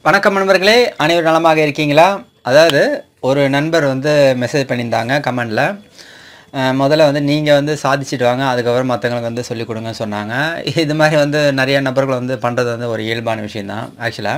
வணக்கம் நண்பர்களே அனைவரும் நலமாக இருக்கீங்களா அதாவது ஒரு நண்பர் வந்து மெசேஜ் பண்ணியிருந்தாங்க கமெண்டில் முதல்ல வந்து நீங்கள் வந்து சாதிச்சுட்டு வாங்க அதுக்கப்புறம் மற்றவங்களுக்கு வந்து சொல்லிக் கொடுங்கன்னு சொன்னாங்க இது மாதிரி வந்து நிறைய நபர்கள் வந்து பண்ணுறது வந்து ஒரு இயல்பான விஷயந்தான்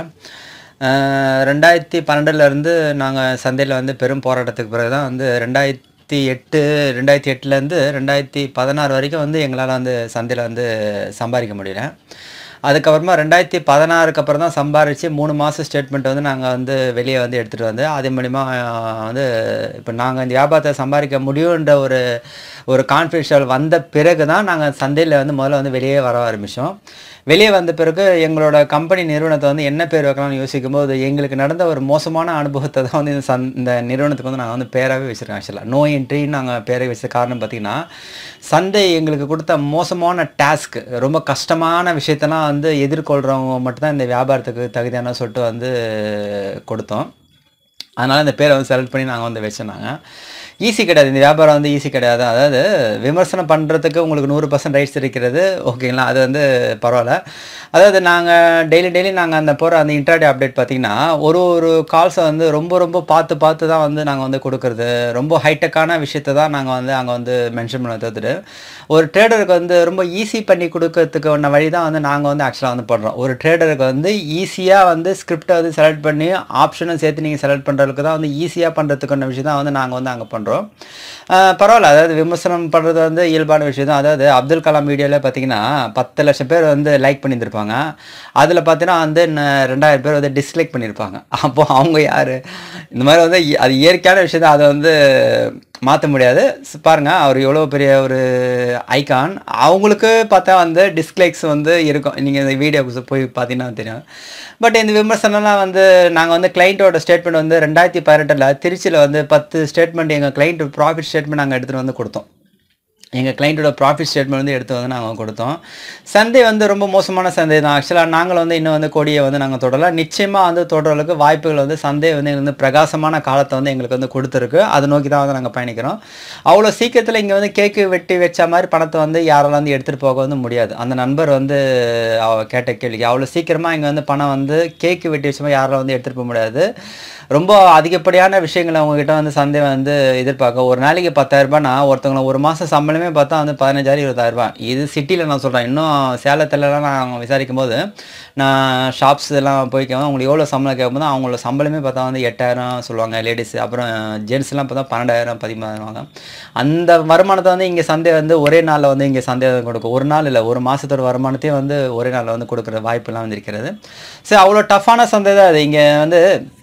ஆக்சுவலாக ரெண்டாயிரத்தி பன்னெண்டுலேருந்து நாங்கள் சந்தையில் வந்து பெரும் போராட்டத்துக்கு பிறகு தான் வந்து ரெண்டாயிரத்தி எட்டு ரெண்டாயிரத்தி எட்டுலேருந்து ரெண்டாயிரத்தி பதினாறு வரைக்கும் வந்து எங்களால் வந்து சந்தையில் வந்து சம்பாதிக்க முடியல அதுக்கப்புறமா ரெண்டாயிரத்தி பதினாறுக்கு அப்புறம் தான் சம்பாரித்து மூணு மாதம் ஸ்டேட்மெண்ட் வந்து நாங்கள் வந்து வெளியே வந்து எடுத்துகிட்டு வந்து அது மூலிமா அஹ், வந்து இப்போ நாங்கள் இந்த வியாபாரத்தை சம்பாதிக்க முடியுன்ற ஒரு ஒரு கான்ஃபிடென்ஷியல் வந்த பிறகு தான் நாங்கள் சந்தையில் வந்து முதல்ல வந்து வெளியே வர ஆரம்பித்தோம் வெளியே வந்த பிறகு எங்களோட கம்பெனி நிறுவனத்தை வந்து என்ன பேர் வைக்கலாம்னு யோசிக்கும் போது எங்களுக்கு நடந்த ஒரு மோசமான அனுபவத்தை தான் வந்து இந்த சந் இந்த நிறுவனத்துக்கு வந்து நாங்கள் வந்து பேராகவே வச்சுருக்கோம் ஆக்சுவலாக நோ என்ட்ரின்னு நாங்கள் பேரை வச்ச காரணம் பார்த்திங்கன்னா சந்தை எங்களுக்கு கொடுத்த மோசமான டாஸ்க் ரொம்ப கஷ்டமான விஷயத்தெல்லாம் வந்து எதிர்கொள்கிறவங்க மட்டும்தான் இந்த வியாபாரத்துக்கு தகுதியான சொல்லிட்டு வந்து கொடுத்தோம் அதனால் இந்த பேரை வந்து செலக்ட் பண்ணி நாங்கள் வந்து வச்சிருந்தாங்க ஈஸி கிடையாது இந்த வியாபாரம் வந்து ஈஸி கிடையாது அதாவது விமர்சனம் பண்ணுறதுக்கு உங்களுக்கு நூறு பர்சன்ட் ரைட்ஸ் இருக்கிறது ஓகேங்களா அது வந்து பரவாயில்ல அதாவது நாங்கள் டெய்லி டெய்லி நாங்கள் அந்த போகிற அந்த இன்டர்டே அப்டேட் பார்த்திங்கன்னா ஒரு ஒரு கால்ஸை வந்து ரொம்ப ரொம்ப பார்த்து பார்த்து தான் வந்து நாங்கள் வந்து கொடுக்குறது ரொம்ப ஹைடெக்கான விஷயத்தை தான் நாங்கள் வந்து அங்கே வந்து மென்ஷன் பண்ண தவிர்த்துட்டு ஒரு ட்ரேடருக்கு வந்து ரொம்ப ஈஸி பண்ணி கொடுக்கறதுக்கு ஒன்ன வழி தான் வந்து நாங்கள் வந்து ஆக்சுவலாக வந்து பண்ணுறோம் ஒரு ட்ரேடருக்கு வந்து ஈஸியாக வந்து ஸ்கிரிப்டை வந்து செலக்ட் பண்ணி ஆப்ஷனும் சேர்த்து நீங்கள் செலக்ட் பண்ணுறதுக்கு தான் வந்து ஈஸியாக பண்ணுறதுக்கான விஷயம் தான் வந்து நாங்கள் வந்து அங்கே பண்ணுறோம் பரவாயில்ல அதாவது விமர்சனம் பண்ணுறது வந்து இயல்பான விஷயம் தான் அதாவது அப்துல் கலாம் வீடியோவில் பார்த்தீங்கன்னா பத்து லட்சம் பேர் வந்து லைக் பண்ணியிருந்திருப்பாங்க அதில் பார்த்தீங்கன்னா வந்து ந- ரெண்டாயிரம் பேர் வந்து டிஸ்லைக் பண்ணியிருப்பாங்க அப்போ அவங்க யார் இந்த மாதிரி வந்து இ- அது இயற்கையான விஷயம் தான் அதை வந்து மாற்ற முடியாது ஸ் பாருங்க அவர் எவ்வளோ பெரிய ஒரு ஐகான் அவங்களுக்கு பார்த்தா வந்து டிஸ்லைக்ஸ் வந்து இருக்கும் நீங்கள் இந்த வீடியோக்கு போய் பார்த்தீங்கன்னா தெரியும் பட் இந்த விமர்சனம்லாம் வந்து நாங்கள் வந்து கிளைண்ட்டோட ஸ்டேட்மெண்ட் வந்து ரெண்டாயிரத்தி பதினெட்டில் திருச்சியில் வந்து பத்து ஸ்டேட்மெண்ட் எங்கள் கிளைண்ட் ப்ராஃபிட் ஸ்டேட்மெண்ட் நாங்கள் எடுத்துகிட்டு வந்து கொடுத்தோம் எங்கள் கிளைண்ட்டோட ப்ராஃபிட் ஸ்டேட்மெண்ட் வந்து எடுத்து வந்து நாங்கள் கொடுத்தோம் சந்தை வந்து ரொம்ப மோசமான சந்தை தான் ஆக்சுவலாக நாங்கள் வந்து இன்னும் வந்து கொடியை வந்து நாங்கள் தொடரல நிச்சயமாக வந்து தொடர்றதுக்கு வாய்ப்புகள் வந்து சந்தை வந்து எங்களுக்கு வந்து பிரகாசமான காலத்தை வந்து எங்களுக்கு வந்து கொடுத்துருக்கு அதை நோக்கி தான் வந்து நாங்கள் பயணிக்கிறோம் அவ்வளோ சீக்கிரத்தில் இங்கே வந்து கேக்கு வெட்டி வச்ச மாதிரி பணத்தை வந்து யாராலும் வந்து எடுத்துகிட்டு போக வந்து முடியாது அந்த நண்பர் வந்து அவ கேட்ட கேள்விக்கு அவ்வளோ சீக்கிரமாக இங்கே வந்து பணம் வந்து கேக்கு வெட்டி வச்ச மாதிரி யாராலும் வந்து எடுத்துகிட்டு போக முடியாது ரொம்ப அதிகப்படியான விஷயங்களை அவங்ககிட்ட வந்து சந்தை வந்து எதிர்பார்க்க ஒரு நாளைக்கு பத்தாயிரம் ரூபாய்னா ஒருத்தவங்களை ஒரு மாதம் சம்பளமே பார்த்தா வந்து பதினஞ்சாயிரம் இருபதாயிரம் ரூபாய் இது சிட்டியில் நான் சொல்கிறேன் இன்னும் சேலத்துலலாம் நான் விசாரிக்கும் போது நான் ஷாப்ஸ் எல்லாம் போய்க்கோங்க அவங்களுக்கு எவ்வளோ சம்பளம் கேட்கும்போது அவங்களோட சம்பளமே பார்த்தா வந்து எட்டாயிரம் சொல்லுவாங்க லேடிஸ் அப்புறம் ஜென்ஸ்லாம் பார்த்தா பன்னெண்டாயிரம் பதிமூணாயிரம் அந்த வருமானத்தை வந்து இங்கே சந்தை வந்து ஒரே நாளில் வந்து இங்கே சந்தை கொடுக்கும் ஒரு நாள் இல்லை ஒரு மாதத்தோட வருமானத்தையும் வந்து ஒரே நாளில் வந்து கொடுக்குற வாய்ப்பெல்லாம் வந்து இருக்கிறது சரி அவ்வளோ டஃப்பான சந்தை தான் அது இங்கே வந்து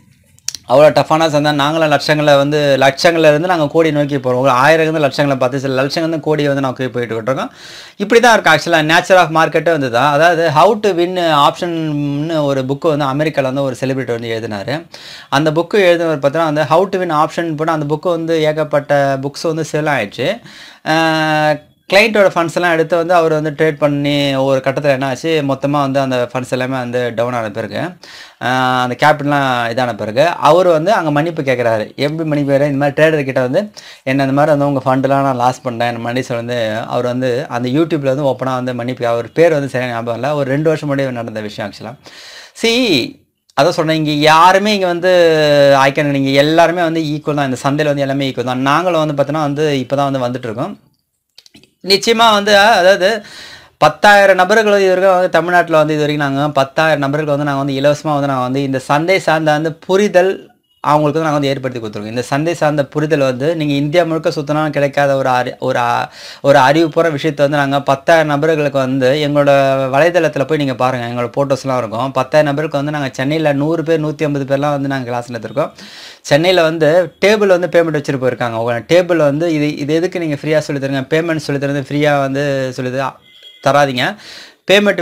அவ்வளோ டஃப்பான சந்தை நாங்களும் லட்சங்களை வந்து லட்சங்கள்ல இருந்து நாங்கள் கோடி நோக்கி போகிறோம் ஒரு ஆயிரம் இருந்து லட்சங்களை பார்த்து சில லட்சங்கள் வந்து கோடி வந்து நோக்கி போயிட்டு இருக்கோம் இப்படி தான் இருக்குது ஆக்சுவலாக நேச்சர் ஆஃப் மார்க்கெட்டே வந்து தான் அதாவது ஹவு டு வின் ஆப்ஷன்னு ஒரு புக்கு வந்து அமெரிக்காவில் வந்து ஒரு செலிபிரிட்டி வந்து எழுதினார் அந்த புக்கு எழுதினவர் பார்த்தீங்கன்னா வந்து ஹவு டு வின் ஆப்ஷன் போட்டு அந்த புக்கு வந்து ஏகப்பட்ட புக்ஸ் வந்து சேல் ஆயிடுச்சு கிளைண்ட்டோட ஃபண்ட்ஸ் எல்லாம் எடுத்து வந்து அவர் வந்து ட்ரேட் பண்ணி ஒவ்வொரு கட்டத்தில் என்ன ஆச்சு மொத்தமாக வந்து அந்த ஃபண்ட்ஸ் எல்லாமே வந்து டவுன் ஆன பிறகு ஆஹ் அந்த கேபிட்டல்லாம் இதான பிறகு அவர் வந்து அங்கே மன்னிப்பு கேட்குறாரு எப்படி மன்னிப்பு கேட்குறாரு இந்த மாதிரி ட்ரேடர் கிட்ட வந்து என்ன இந்த மாதிரி வந்து உங்கள் ஃபண்டெலாம் நான் லாஸ் பண்ணேன் என்ன மன்னிச்சு வந்து அவர் வந்து அந்த யூடியூப்பில் வந்து ஓப்பனாக வந்து மன்னிப்பு அவர் பேர் வந்து சரியான ஞாபகம் இல்லை ஒரு ரெண்டு வருஷம் முன்னாடி நடந்த விஷயம் ஆக்சுவலாக சி அதான் சொன்னேன் இங்கே யாருமே இங்கே வந்து ஐக்கன் நீங்கள் எல்லாருமே வந்து ஈக்குவல் தான் இந்த சந்தையில் வந்து எல்லாமே ஈக்குவல் தான் நாங்களும் வந்து பார்த்தோன்னா வந்து இப்போ தான் வந்து வந்துட்டு இருக்கோம் நிச்சயமாக வந்து அதாவது பத்தாயிரம் நபர்கள் இது வரைக்கும் வந்து தமிழ்நாட்டில் வந்து இது வரைக்கும் நாங்கள் பத்தாயிரம் நபர்கள் வந்து நாங்கள் வந்து இலவசமாக வந்து நாங்கள் வந்து இந்த சந்தை சார்ந்த அந்த புரிதல் அவங்களுக்கு வந்து நாங்கள் வந்து ஏற்படுத்தி கொடுத்துருக்கோம் இந்த சந்தை சார்ந்த புரிதல் வந்து நீங்கள் இந்தியா முழுக்க சுற்றினாலும் கிடைக்காத ஒரு அறி ஒரு அ- ஒரு அறிவு போகிற விஷயத்தை வந்து நாங்கள் பத்தாயிரம் நபர்களுக்கு வந்து எங்களோட வலைதளத்தில் போய் நீங்கள் பாருங்கள் எங்களோட ஃபோட்டோஸ்லாம் இருக்கும் பத்தாயிரம் நபருக்கு வந்து நாங்கள் சென்னையில் நூறு பேர் நூற்றி ஐம்பது பேர்லாம் வந்து நாங்கள் கிளாஸில் எடுத்திருக்கோம் சென்னையில் வந்து டேபிள் வந்து பேமெண்ட் வச்சுட்டு போயிருக்காங்க உங்க டேபிள் வந்து இது இது எதுக்கு நீங்கள் ஃப்ரீயாக சொல்லி தருங்க பேமெண்ட் சொல்லி தருது ஃப்ரீயாக வந்து சொல்லி தர- தராதீங்க பேமெண்ட்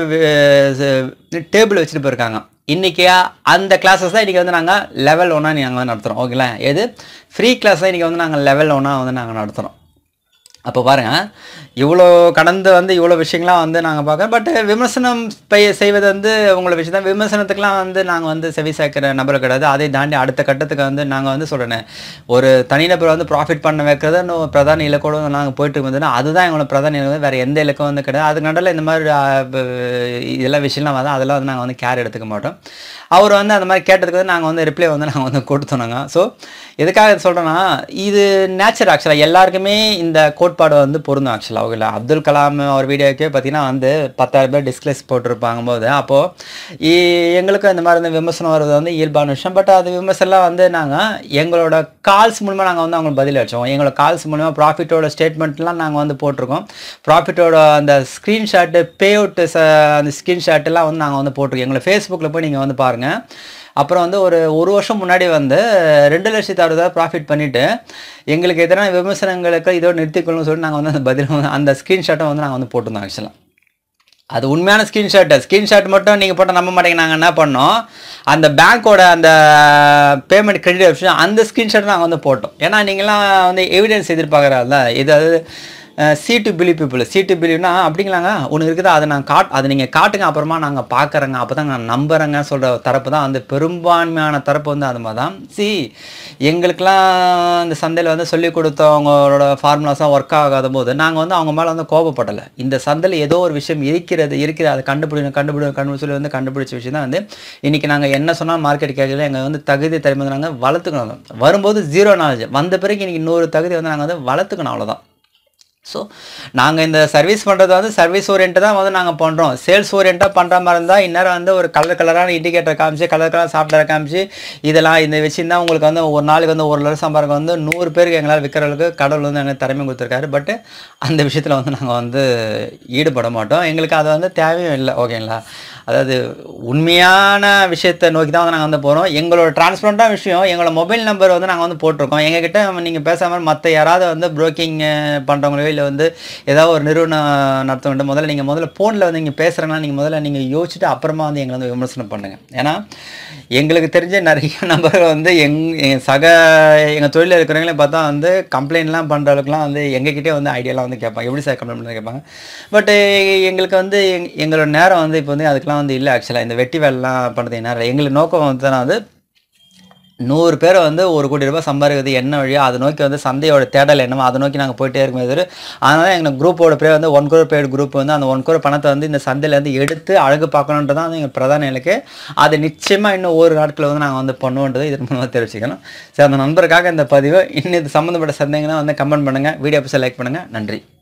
டேபிள் வச்சுட்டு போயிருக்காங்க இன்றைக்கி அந்த கிளாஸஸ் தான் இன்றைக்கி வந்து நாங்கள் லெவல் ஒன்னாக நாங்கள் வந்து நடத்துகிறோம் ஓகேங்களா எது ஃப்ரீ கிளாஸ் தான் இன்றைக்கி வந்து நாங்கள் லெவல் ஒன்னாக வந்து நாங்கள் நடத்துகிறோம் அப்போ பாருங்க இவ்வளோ கடந்து வந்து இவ்வளோ விஷயங்கள்லாம் வந்து நாங்கள் பார்க்குறோம் பட் விமர்சனம் பெய் செய்வது வந்து உங்களை விஷயம் தான் விமர்சனத்துக்குலாம் வந்து நாங்கள் வந்து செவி சேர்க்கிற நபர் கிடையாது அதை தாண்டி அடுத்த கட்டத்துக்கு வந்து நாங்கள் வந்து சொல்கிறேன் ஒரு தனிநபர் வந்து ப்ராஃபிட் பண்ண வைக்கிறத இன்னும் பிரதான இலக்கோடு நாங்கள் போயிட்டு வந்தோம்னா அதுதான் எங்களோட பிரதான இலக்கம் வேறு எந்த இலக்கம் வந்து கிடையாது அதுக்கு நடுவில் இந்த மாதிரி ஆ, ப- இதெல்லாம் விஷயம்லாம் வந்து அதெல்லாம் வந்து நாங்கள் வந்து கேர் எடுத்துக்க மாட்டோம் அவர் வந்து அந்த மாதிரி கேட்டதுக்கு வந்து நாங்கள் வந்து ரிப்ளை வந்து நாங்கள் வந்து கொடுத்தோம் நாங்கள் ஸோ எதுக்காக சொல்கிறேன்னா இது நேச்சர் ஆக்சுவலாக எல்லாருக்குமே இந்த கோட்பாடு வந்து பொருந்தும் ஆக்சுவலாக அவங்கள அப்துல் கலாம் அவர் வீடியோக்கே பார்த்தீங்கன்னா வந்து பத்தாயிரம் பேர் டிஸ்கிளைஸ் போட்டிருப்பாங்க போது அப்போது எங்களுக்கு இந்த மாதிரி வந்து விமர்சனம் வருது வந்து இயல்பான விஷயம் பட் அது விமர்சனம்லாம் வந்து நாங்கள் எங்களோட கால்ஸ் மூலமாக நாங்கள் வந்து அவங்களுக்கு பதில் அளிச்சோம் எங்களோட கால்ஸ் மூலமா ப்ராஃபிட்டோட ஸ்டேட்மெண்ட்லாம் நாங்கள் வந்து போட்டிருக்கோம் ப்ராஃபிட்டோட அந்த ஸ்க்ரீன்ஷாட்டு பே அவுட் அந்த ஸ்க்ரீன்ஷாட்டெல்லாம் வந்து நாங்கள் வந்து போட்டிருக்கோம் எங்களை ஃபேஸ்புக்கில் போய் நீங்கள் வந்து பாருங்கள் அப்புறம் வந்து ஒரு ஒரு வருஷம் முன்னாடி வந்து ரெண்டு லட்சத்தி அறுபதாயிரம் ப்ராஃபிட் பண்ணிவிட்டு எங்களுக்கு எதிரான விமர்சனங்களுக்கு இதோட நிறுத்திக்கொள்ளணும்னு சொல்லிட்டு நாங்கள் வந்து அந்த பதில் வந்து- அந்த ஸ்க்ரீன்ஷாட்டை வந்து நாங்கள் வந்து போட்டிருந்தோம் ஆக்சுவலாக அது உண்மையான ஸ்க்ரீன்ஷாட்டு ஸ்க்ரீன்ஷாட் மட்டும் நீங்கள் போட்டால் நம்ப மாட்டேங்க நாங்கள் என்ன பண்ணோம் அந்த பேங்க்கோட அந்த பேமெண்ட் கிரெடிட் ஆப்ஷன் அந்த ஸ்க்ரீன்ஷாட் நாங்கள் வந்து போட்டோம் ஏன்னா நீங்களாம் வந்து எவிடன்ஸ் எதிர்பார்க்குறாருல இது அது see to believe people see to பிலீவ்னா அப்படிங்களாங்க ஒன்று இருக்குது அதை நான் காட் அதை நீங்கள் காட்டுங்க அப்புறமா நாங்கள் பார்க்குறேங்க அப்போ தான் நான் நம்புறேங்க சொல்கிற தரப்பு தான் வந்து பெரும்பான்மையான தரப்பு வந்து அது மாதிரி தான் சி எங்களுக்கெல்லாம் இந்த சந்தையில் வந்து சொல்லிக் கொடுத்தவங்களோட ஃபார்முலாஸாக ஒர்க் ஆகாத போது நாங்கள் வந்து அவங்க மேலே வந்து கோபப்படலை இந்த சந்தையில் ஏதோ ஒரு விஷயம் இருக்கிறது இருக்குது அதை கண்டுபிடிக்கணும் கண்டுபிடிக்கணும் கண்டுபிடி சொல்லி வந்து கண்டுபிடிச்ச விஷயம் தான் வந்து இன்றைக்கி நாங்கள் என்ன சொன்னால் மார்க்கெட் கேட்கல எங்கள் வந்து தகுதி திறமை வந்து நாங்கள் வளர்த்துக்கணும் வரும்போது ஜீரோ நாலேஜ் வந்த பிறகு இன்றைக்கி இன்னொரு தகுதி வந்து நாங்கள் வந்து வளர்த்துக்கணும் அவ்வளோதான் ஸோ நாங்கள் இந்த சர்வீஸ் பண்ணுறது வந்து சர்வீஸ் ஓரியன்ட்டு தான் வந்து நாங்கள் பண்ணுறோம் சேல்ஸ் ஓரியன்ட்டாக பண்ணுற மாதிரி இருந்தால் இந்நேரம் வந்து ஒரு கலர் கலரான இண்டிகேட்டர் காமிச்சு கலர் கலர் சாஃப்ட்வேர் காமிச்சு இதெல்லாம் இந்த வச்சுருந்தா உங்களுக்கு வந்து ஒரு நாளைக்கு வந்து ஒரு லட்சம் சம்பாதிக்க வந்து நூறு பேருக்கு எங்களால் விற்கிறவங்களுக்கு கடவுள் வந்து எங்களுக்கு திறமை கொடுத்துருக்காரு பட் அந்த விஷயத்தில் வந்து நாங்கள் வந்து ஈடுபட மாட்டோம் எங்களுக்கு அது வந்து தேவையும் இல்லை ஓகேங்களா அதாவது உண்மையான விஷயத்தை நோக்கி தான் வந்து நாங்கள் வந்து போகிறோம் எங்களோட டிரான்ஸ்பரண்ட்டான விஷயம் எங்களோட மொபைல் நம்பர் வந்து நாங்கள் வந்து போட்டிருக்கோம் எங்ககிட்ட நீங்கள் பேசாமல் மற்ற யாராவது வந்து ப்ரோக்கிங் பண்ணுறவங்களோ இல்லை வந்து ஏதாவது ஒரு நிறுவனம் நடத்தவங்க முதல்ல நீங்கள் முதல்ல ஃபோனில் வந்து நீங்கள் பேசுகிறீங்கன்னா நீங்கள் முதல்ல நீங்கள் யோசிச்சுட்டு அப்புறமா வந்து எங்களை வந்து விமர்சனம் பண்ணுங்கள் ஏன்னா எங்களுக்கு தெரிஞ்ச நிறைய நபர்கள் வந்து எங் என் சக எங்கள் தொழிலில் இருக்கிறவங்களே பார்த்தா வந்து கம்ப்ளைண்ட்லாம் பண்ணுற அளவுக்குலாம் வந்து எங்ககிட்டே வந்து ஐடியாலாம் வந்து கேட்பாங்க எப்படி சார் கம்ப்ளைண்ட் பண்ணி கேட்பாங்க பட் எங்களுக்கு வந்து எங் எங்களோட நேரம் வந்து இப்போ வந்து அதுக்கெலாம் வந்து இல்லை ஆக்சுவலாக இந்த வெட்டி வேலைலாம் பண்ணுறது நேரம் எங்களுக்கு நோக்கம் வந்து நான் வந்து நூறு பேரை வந்து ஒரு கோடி ரூபாய் சம்பாதிக்கிறது என்ன வழியோ அதை நோக்கி வந்து சந்தையோட தேடல் என்னமோ அதை நோக்கி நாங்கள் போயிட்டே இருக்கும் எதிர் அதனால எங்கள் குரூப்போட பேர் வந்து ஒன் கோர் பேர் குரூப் வந்து அந்த ஒன் கோர் பணத்தை வந்து இந்த சந்தையிலேருந்து எடுத்து அழகு பார்க்கணுன்றது தான் வந்து எங்கள் பிரதான இலக்கு அது நிச்சயமாக இன்னும் ஒரு நாட்களில் வந்து நாங்கள் வந்து பண்ணுவோன்றது இதன் மூலமாக தெரிவிச்சுக்கலாம் சரி அந்த நண்பருக்காக இந்த பதிவு இன்னும் இது சம்மந்தப்பட்ட சந்தேகம்னா வந்து கமெண்ட் பண்ணுங்கள் வீடியோ லைக் பண்ணுங்கள் நன்றி